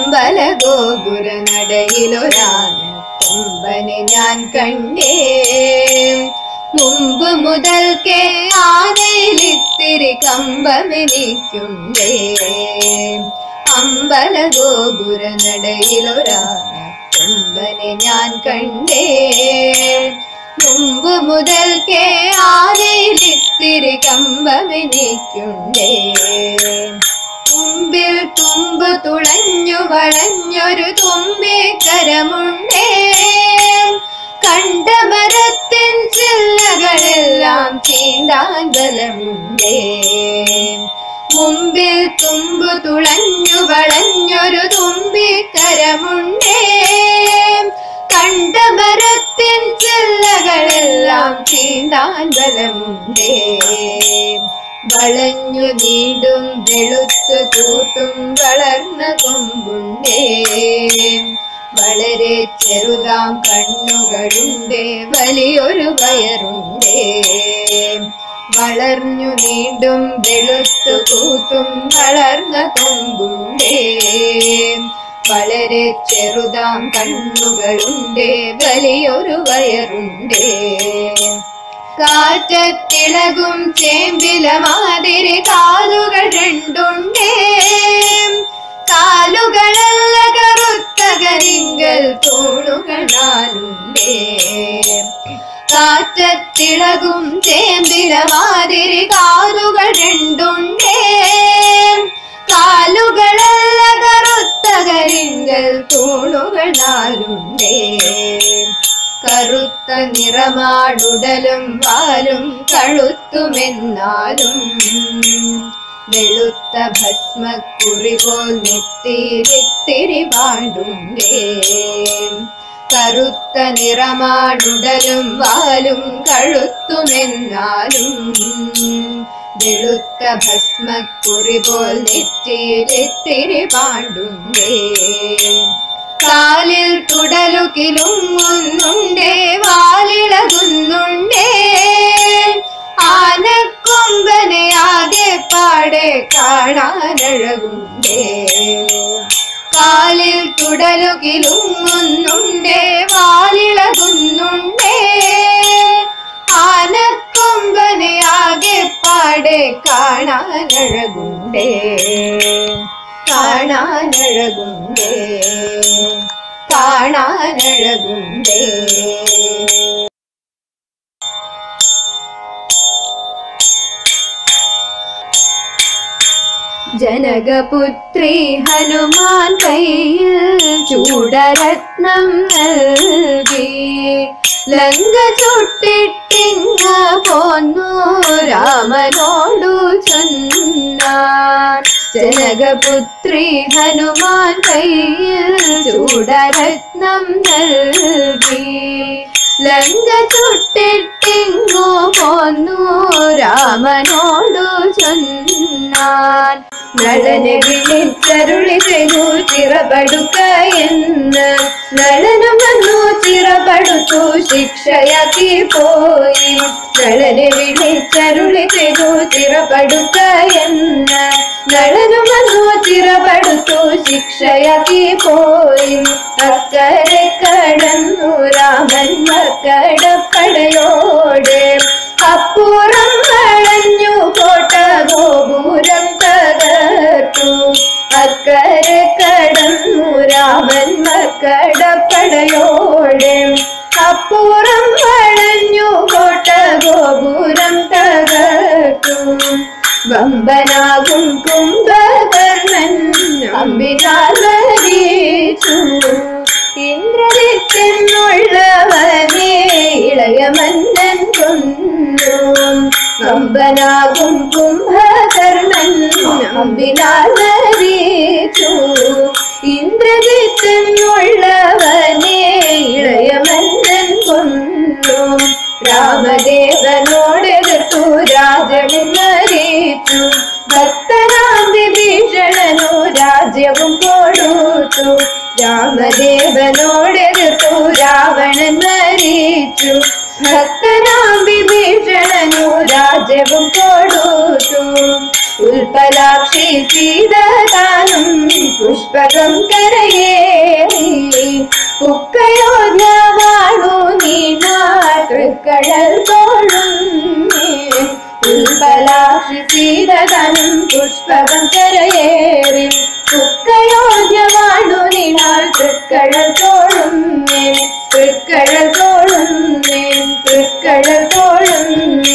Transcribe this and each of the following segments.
അമ്പല ഗോപുര നടയിലൊരാന കൊമ്പനെ ഞാൻ കണ്ടേ മുമ്പ് മുതൽക്കേ ആനയിലിത്തിരി കമ്പമെനിക്കുണ്ടേ അമ്പല ഗോപുര നടയിലൊരാന കൊമ്പനെ ഞാൻ കണ്ടേ മുമ്പ് മുതൽക്കേ ആനയിലിത്തിരി കമ്പമെനിക്കുണ്ടേ മുമ്പിൽ തുമ്പ് തുളഞ്ഞു വളഞ്ഞൊരു തുമ്പിക്കരമുണ്ടേ കണ്ട മരത്തിൻ ചില്ലകളെല്ലാം ചീണ്ടാൻ ബലമുണ്ടേ മുമ്പിൽ തുമ്പ് തുളഞ്ഞു വളഞ്ഞൊരു തുമ്പിക്കരമുണ്ടേ കണ്ട മരത്തിൻ ചില്ലകളെല്ലാം ചീണ്ടാൻ ബലമുണ്ടേ വളഞ്ഞു നീണ്ടും വെളുത്തു കൂട്ടും വളർന്ന കൊമ്പുണ്ടേ വളരെ ചെറുതാം കണ്ണുകളുണ്ടേ വലിയൊരു വയറുണ്ടേ വളർന്നു നീണ്ടും വെളുത്തു കൂത്തും വളർന്ന കൊമ്പുണ്ടേ വളരെ ചെറുതാം കണ്ണുകളുണ്ടേ വലിയൊരു വയറുണ്ടേ കാറ്റത്തിളകും ചേമ്പില മാതിരി കാലുകൾ രണ്ടുണ്ടേ കാലുകളല്ല കറുത്ത കരിങ്കൽ തൂണുകൾ നാലുണ്ടേ കാറ്റത്തിളകും ചേമ്പില മാതിരി കാലുകൾ രണ്ടുണ്ടേ കാലുകളല്ല കറുത്ത കരിങ്കൽ തൂണുകൾ നാലുണ്ടേ കറുത്ത നിറമാടുടലും വാലും കഴുത്തുമെന്നാലും വെളുത്ത ഭസ്മക്കുറി പോൽ നെത്തിരിത്തിരി പാടുണ്ടേ കറുത്ത നിറമാടുടലും വാലും കഴുത്തുമെന്നാലും വെളുത്ത ഭസ്മക്കുറി പോൽ നെറ്റിയിലിത്തിരി പാടുണ്ടേ കാലിൽ തുടലു കിലുങ്ങുന്നുണ്ടേ വാലിളകുന്നുണ്ടേ ആനക്കൊമ്പനെ ആകെ പാടെ കാണാനഴകുണ്ടേ കാലിൽ തുടലു കിലുങ്ങുന്നുണ്ടേ വാലിളകുന്നുണ്ടേ ആനക്കൊമ്പനെ ആകെ പാടെ കാണാനഴകുണ്ടേ കാണാനഴകുണ്ടേ കാണാനഴകുണ്ടേ ജനകപുത്രി ഹനുമാൻ കയ്യിൽ ചൂടരത്നം നൽകി ലങ്ക ചുട്ടിട്ടിങ്ങ പോന്നു രാമനോടു ചൊന്നാൻ ജനകപുത്രി ഹനുമാൻ കയ്യിൽ ചൂടരത്നം നൽകി ലങ്ക ചുട്ടിട്ടിങ്ങു പോന്നു രാമനോടു ചൊന്നാൻ നളനെ വിളിച്ചരുളി ചെയ്തു ചിറപടുക്ക എന്ന് നളനം വന്നു ചിറപടുത്തു ശിക്ഷയാക്കി പോയി നളനെ വിളിച്ചരുളി ചെയ്തു ചിറപടുക്ക എന്ന് നളനം വന്നു ചിറപടുത്തു ശിക്ഷയാക്കി പോയി അക്കരെ കടന്നു രാമൻ മക്കടപ്പടയോടെ അപ്പുറം വളഞ്ഞു കോട്ട ഗോപുരം തകർത്തു അക്കരെ കടന്നു രാമൻ മക്കടപ്പടയോടെ അപ്പുറം വളഞ്ഞു കോട്ട ഗോപുരം തകർത്തു വമ്പനാകും കുംഭകർണൻ അമ്പിനാഥരീച്ചു ഇന്ദ്രജിത്തെന്നുള്ളവനെ ഇളയമന്നൻ കൊന്നു വമ്പനാകും കുംഭകർണൻ അമ്പിനാഥരീച്ചു ഇന്ദ്രജിത്തെന്നുള്ളവനെ ഇളയമന്നൻ കൊന്നു രാമദേവനോട് എതിർത്തു രാജനെന്നറിയിച്ചു ഭക്തനാം വിഭീഷണനു രാജ്യവും കൊടുത്തു രാമദേവനോട് എതിർത്തു രാവണൻ മരിച്ചു ഭക്തനാം വിഭീഷണനു രാജ്യവും കൊടുത്തു ഉൽപ്പലാക്ഷി സീതതാനും പുഷ്പകം കരയേറി ഉക്കയോദ്യവാണു നീണാതൃക്കടൽ തോഴും ഉൽപ്പലാക്ഷി സീതതാനും പുഷ്പകം കരയേറി ഉക്കയോദ്യവാണു നീണാൾ തൃക്കടൽ തോഴും തൃക്കടൽ തോഴും തൃക്കടൽ തോഴും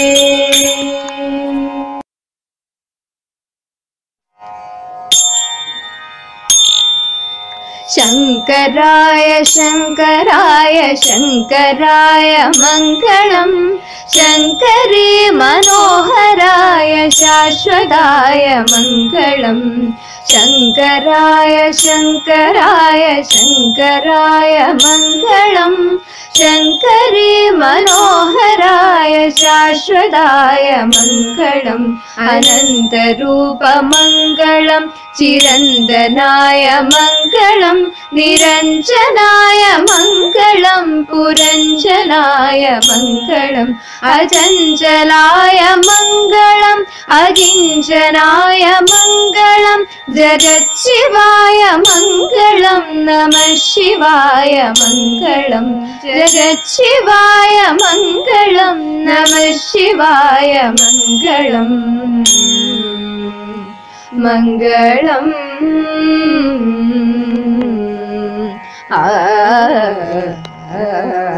ശങ്കരായ ശങ്കരായ ശങ്കരായ മംഗളം ശങ്കരി മനോഹരായ ശാശ്വതായ മംഗളം ശങ്കരായ ശങ്കരായ ശങ്കരായ മംഗളം ശങ്കരി മനോഹരായ ശാശ്വതായ മംഗളം അനന്തരൂപമംഗളം ചിരന്തനായ മംഗളം നിരഞ്ജനായ മംഗളം പുരഞ്ജനായ മംഗളം അചഞ്ചലായ മംഗളം അകിഞ്ചനായ മംഗളം ജഗച്ചിവായ മംഗളം നമ ശിവായ മംഗളം ജഗച്ചിവായ മംഗളം നമ ശിവായ മംഗളം മംഗളം ആ